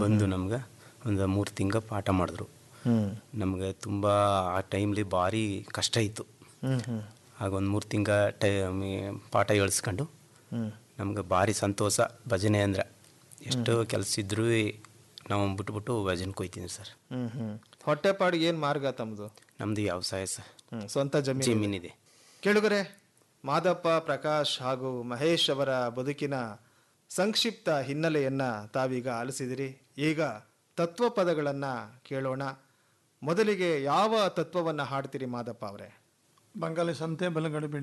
ಬಂದು ನಮ್ಗೆ ಒಂದು ಮೂರು ತಿಂಗ ಪಾಠ ಮಾಡಿದ್ರು ಹ್ಮ್ ನಮಗೆ ತುಂಬ ಆ ಟೈಮ್ಲಿ ಭಾರಿ ಕಷ್ಟ ಇತ್ತು ಹ್ಮ್ ಹ್ಮ್ ಆಗ ಒಂದು ಮೂರು ತಿಂಗ ಟೈ ಪಾಠ ಹೇಳಿಸ್ಕೊಂಡು ಹ್ಮ್ ನಮ್ಗೆ ಭಾರಿ ಸಂತೋಷ ಭಜನೆ ಅಂದ್ರೆ ಎಷ್ಟು ಕೆಲಸ ಇದ್ರೂ ನಾವು ಬಿಟ್ಬಿಟ್ಟು ಭಜನೆಗೆ ಹೋಯ್ತೀನಿ ಸರ್ ಹ್ಮ್ ಹ್ಮ್ ಹೊಟ್ಟೆಪಾಡಿಗೆ ಏನು ಮಾರ್ಗ ತಮ್ಮದು ನಮ್ಮದು ವ್ಯವಸಾಯ ಸರ್ ಹ್ಮ್ ಸ್ವಂತ ಜಮೀನು ಜಮೀನಿದೆ ಕೇಳುಗರೆ ಮಾದಪ್ಪ ಪ್ರಕಾಶ್ ಹಾಗೂ ಮಹೇಶ್ ಅವರ ಬದುಕಿನ ಸಂಕ್ಷಿಪ್ತ ಹಿನ್ನೆಲೆಯನ್ನ ತಾವೀಗ ಆಲಿಸಿದಿರಿ ಈಗ ತತ್ವಪದಗಳನ್ನ ಕೇಳೋಣ ಮೊದಲಿಗೆ ಯಾವ ತತ್ವವನ್ನ ಹಾಡ್ತೀರಿ ಮಾದಪ್ಪ ಅವರೇ ಬಂಗಾಲಿ ಸಂತೆ ಬಲಗಡೆ